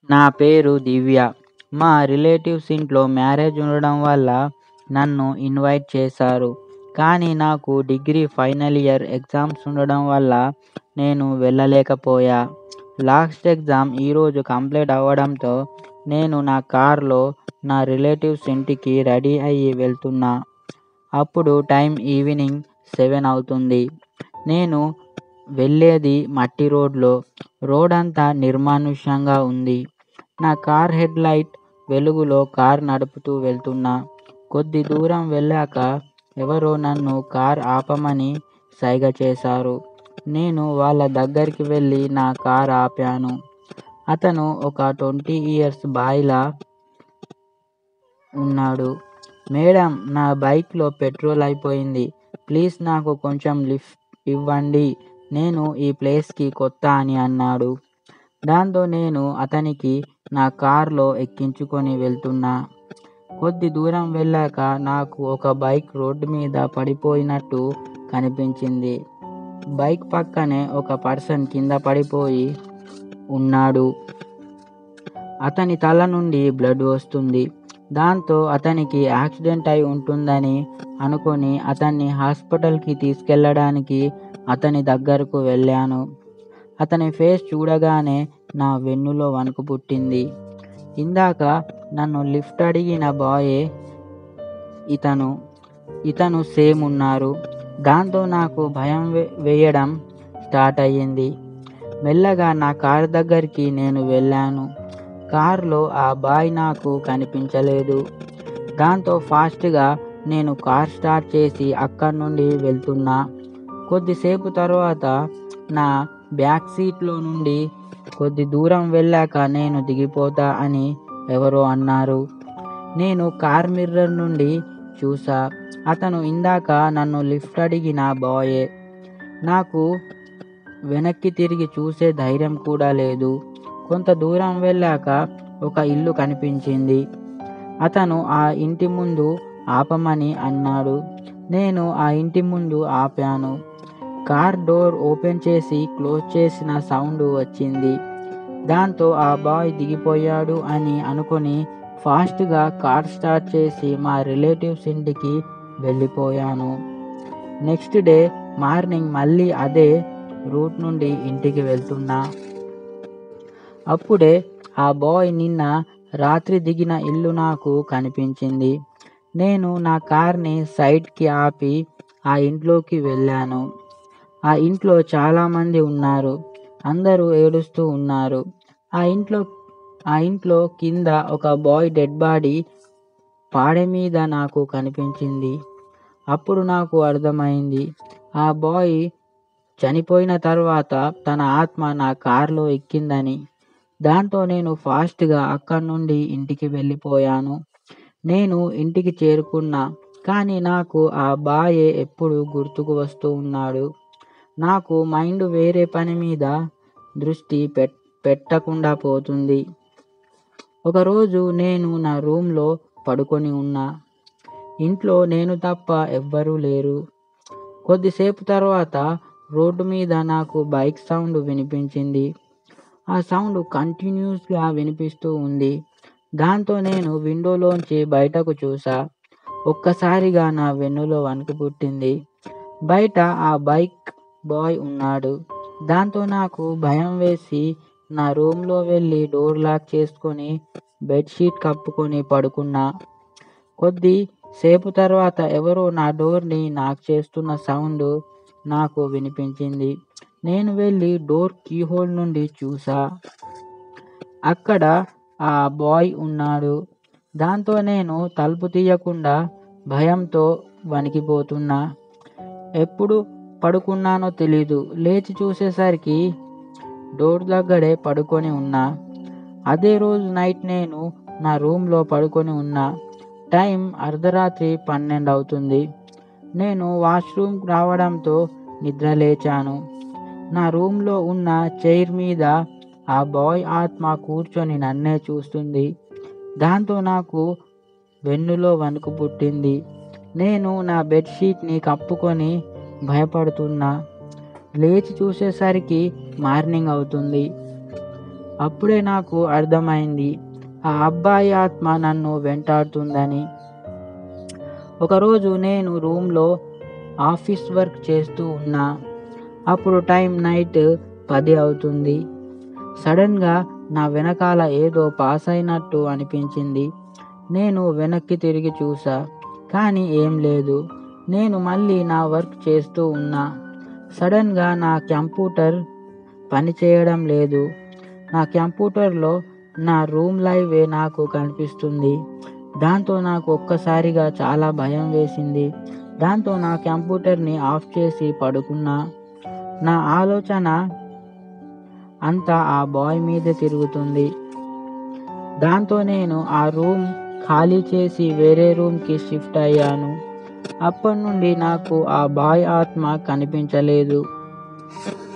నా పేరు దివ్య మా రిలేటివ్స్ ఇంట్లో మ్యారేజ్ ఉండడం వల్ల నన్ను ఇన్వైట్ చేశారు కానీ నాకు డిగ్రీ ఫైనల్ ఇయర్ ఎగ్జామ్స్ ఉండడం వల్ల నేను వెళ్ళలేకపోయా లాస్ట్ ఎగ్జామ్ ఈరోజు కంప్లీట్ అవ్వడంతో నేను నా కార్లో నా రిలేటివ్స్ ఇంటికి రెడీ అయ్యి వెళ్తున్నా అప్పుడు టైం ఈవినింగ్ సెవెన్ అవుతుంది నేను వెళ్ళేది మట్టి రోడ్లో రోడ్ అంతా నిర్మానుష్యంగా ఉంది నా కార్ హెడ్ లైట్ వెలుగులో కార్ నడుపుతూ వెళ్తున్నా కొద్ది దూరం వెళ్ళాక ఎవరో నన్ను కార్ ఆపమని సైగ చేశారు నేను వాళ్ళ దగ్గరికి వెళ్ళి నా కార్ ఆపాను అతను ఒక ట్వంటీ ఇయర్స్ బాయ్లా ఉన్నాడు మేడం నా బైక్లో పెట్రోల్ అయిపోయింది ప్లీజ్ నాకు కొంచెం లిఫ్ట్ ఇవ్వండి నేను ఈ ప్లేస్కి కొత్త అని అన్నాడు దాంతో నేను అతనికి నా కార్లో ఎక్కించుకొని వెళ్తున్నా కొద్ది దూరం వెళ్ళాక నాకు ఒక బైక్ రోడ్డు మీద పడిపోయినట్టు కనిపించింది బైక్ పక్కనే ఒక పర్సన్ కింద పడిపోయి ఉన్నాడు అతని తల నుండి బ్లడ్ వస్తుంది దాంతో అతనికి యాక్సిడెంట్ అయి ఉంటుందని అనుకొని అతన్ని హాస్పిటల్కి తీసుకెళ్ళడానికి అతని దగ్గరకు వెళ్ళాను అతని ఫేస్ చూడగానే నా వెన్నులో వణుకు పుట్టింది ఇందాక నన్ను లిఫ్ట్ అడిగిన బాయే ఇతను ఇతను సేమ్ ఉన్నారు దాంతో నాకు భయం వే- వేయడం స్టార్ట్ అయ్యింది మెల్లగా నా కార్ దగ్గరికి నేను వెళ్ళాను కార్లో ఆ బాయ్ నాకు కనిపించలేదు దాంతో ఫాస్ట్గా నేను కార్ స్టార్ట్ చేసి అక్కడి నుండి వెళ్తున్నా కొద్దిసేపు తర్వాత నా బ్యాక్ సీట్లో నుండి కొద్ది దూరం వెళ్ళాక నేను దిగిపోతా అని ఎవరో అన్నారు నేను కార్ మిర్రర్ నుండి చూసా అతను ఇందాక నన్ను లిఫ్ట్ అడిగిన బాయే నాకు వెనక్కి తిరిగి చూసే ధైర్యం కూడా లేదు కొంత దూరం వెళ్ళాక ఒక ఇల్లు కనిపించింది అతను ఆ ఇంటి ముందు ఆపమని అన్నాడు నేను ఆ ఇంటి ముందు ఆపాను కార్ డోర్ ఓపెన్ చేసి క్లోజ్ చేసిన సౌండ్ వచ్చింది దాంతో ఆ బాయ్ దిగిపోయాడు అని అనుకొని ఫాస్ట్గా కార్ స్టార్ట్ చేసి మా రిలేటివ్స్ ఇంటికి వెళ్ళిపోయాను నెక్స్ట్ డే మార్నింగ్ మళ్ళీ అదే రూట్ నుండి ఇంటికి వెళ్తున్నా అప్పుడే ఆ బాయ్ నిన్న రాత్రి దిగిన ఇల్లు నాకు కనిపించింది నేను నా కార్ని సైడ్కి ఆపి ఆ ఇంట్లోకి వెళ్ళాను ఆ ఇంట్లో చాలామంది ఉన్నారు అందరూ ఏడుస్తూ ఉన్నారు ఆ ఇంట్లో ఆ ఇంట్లో కింద ఒక బాయ్ డెడ్ బాడీ పాడె మీద నాకు కనిపించింది అప్పుడు నాకు అర్థమైంది ఆ బాయ్ చనిపోయిన తర్వాత తన ఆత్మ నా కార్లో ఎక్కిందని దాంతో నేను ఫాస్ట్గా అక్కడి నుండి ఇంటికి వెళ్ళిపోయాను నేను ఇంటికి చేరుకున్నా కానీ నాకు ఆ బాయే ఎప్పుడు గుర్తుకు వస్తూ ఉన్నాడు నాకు మైండ్ వేరే పని మీద దృష్టి పెట్ పెట్టకుండా పోతుంది ఒకరోజు నేను నా రూమ్లో పడుకొని ఉన్నా ఇంట్లో నేను తప్ప ఎవ్వరూ లేరు కొద్దిసేపు తర్వాత రోడ్డు మీద నాకు బైక్ సౌండ్ వినిపించింది ఆ సౌండ్ కంటిన్యూస్గా వినిపిస్తూ ఉంది దాంతో నేను విండోలోంచి బయటకు చూసా ఒక్కసారిగా నా వెన్నులో వణుకు పుట్టింది బయట ఆ బైక్ బాయ్ ఉన్నాడు దాంతో నాకు భయం వేసి నా రూమ్లో వెళ్ళి డోర్ లాక్ చేసుకొని బెడ్షీట్ కప్పుకొని పడుకున్నా కొద్ది సేపు తర్వాత ఎవరో నా డోర్ని నాక్ చేస్తున్న సౌండ్ నాకు వినిపించింది నేను వెళ్ళి డోర్ కీహోల్ నుండి చూసా అక్కడ ఆ బాయ్ ఉన్నాడు దాంతో నేను తలుపు తీయకుండా భయంతో వణికిపోతున్నా ఎప్పుడు పడుకున్నానో తెలీదు లేచి చూసేసరికి డోర్ దగ్గరే పడుకొని ఉన్నా అదే రోజు నైట్ నేను నా రూమ్లో పడుకొని ఉన్నా టైం అర్ధరాత్రి పన్నెండు అవుతుంది నేను వాష్రూమ్ రావడంతో నిద్ర లేచాను నా రూమ్లో ఉన్న చైర్ మీద ఆ బాయ్ ఆత్మ కూర్చొని నన్నే చూస్తుంది దాంతో నాకు వెన్నులో వణుకు పుట్టింది నేను నా బెడ్షీట్ని కప్పుకొని భయపడుతున్నా లేచి చూసేసరికి మార్నింగ్ అవుతుంది అప్పుడే నాకు అర్థమైంది ఆ అబ్బాయి ఆత్మ నన్ను వెంటాడుతుందని ఒకరోజు నేను రూమ్లో ఆఫీస్ వర్క్ చేస్తూ ఉన్నా అప్పుడు టైం నైట్ పది అవుతుంది సడన్గా నా వెనకాల ఏదో పాస్ అయినట్టు అనిపించింది నేను వెనక్కి తిరిగి చూసా కానీ ఏం లేదు నేను మళ్ళీ నా వర్క్ చేస్తూ ఉన్నా సడన్గా నా కంప్యూటర్ పనిచేయడం లేదు నా కంప్యూటర్లో నా రూమ్ లైవే నాకు కనిపిస్తుంది దాంతో నాకు ఒక్కసారిగా చాలా భయం వేసింది దాంతో నా కంప్యూటర్ని ఆఫ్ చేసి పడుకున్నా నా ఆలోచన అంతా ఆ బాయ్ మీద తిరుగుతుంది దాంతో నేను ఆ రూమ్ ఖాళీ చేసి వేరే రూమ్కి షిఫ్ట్ అయ్యాను అప్పటి నుండి నాకు ఆ బాయ్ ఆత్మ కనిపించలేదు